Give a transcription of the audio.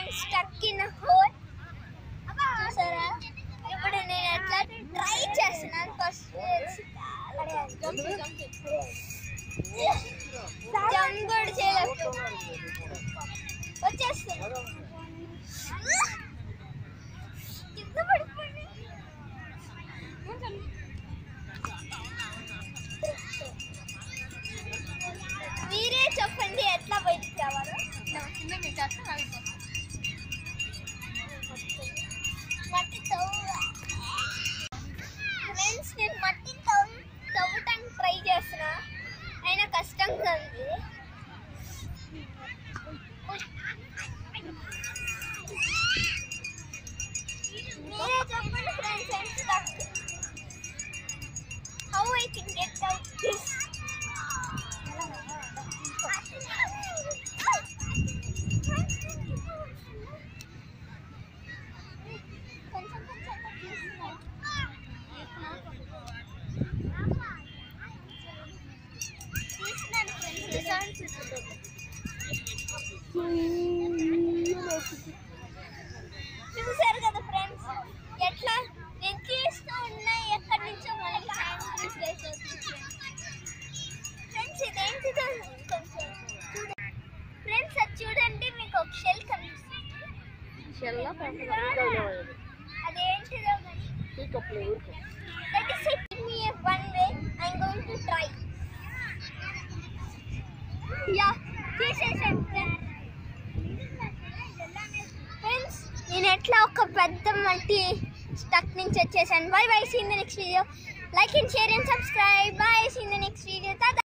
I'm stuck in whole చూసారా ఇప్పుడు నేను ఎట్లా ట్రై చేస్తున్నాను ఫస్ట్ జంప్ కూడా చేయలేదు వచ్చేస్తుంది కింద పడిపోయింది మీరే చెప్పండి ఎట్లా బయటికి రావాలో కింద మీకు చేస్తాను అవి మట్టి తవ్వు ఫ్రెండ్స్ నేను మట్టి తవ్వు తవ్వటానికి ట్రై చేస్తున్నా అయినా కష్టంగా ఉంది మీరే చెప్పండి ఫ్రెండ్స్ ఎంత తక్కువ how I can get out this కొంచెం కొంచెం తీస్తున్నాను తీస్తున్నాను ఫ్రెండ్స్ సౌండ్ చూస్తుంది చూసారు కదా ఫ్రెండ్స్ ఎట్లా నేను తీస్తూ ఉన్నా ఎక్కడి నుంచో మనకి హ్యాండ్ ప్లేస్ అవుతుంది ఫ్రెండ్స్ ఇదేంటిదో కొంచెం ఫ్రెండ్స్ అది చూడండి మీకు ఒక షెల్ కనిపిస్తుంది షెల్లా అదేంటిదో కానీ Let us set me a one way. I'm going to try. Yeah, this is it. Friends నేను ఎట్లా ఒక పెద్ద మల్టీ స్టక్ నుంచి వచ్చేసాను bye bye see in the next video like and share and subscribe bye see in the next video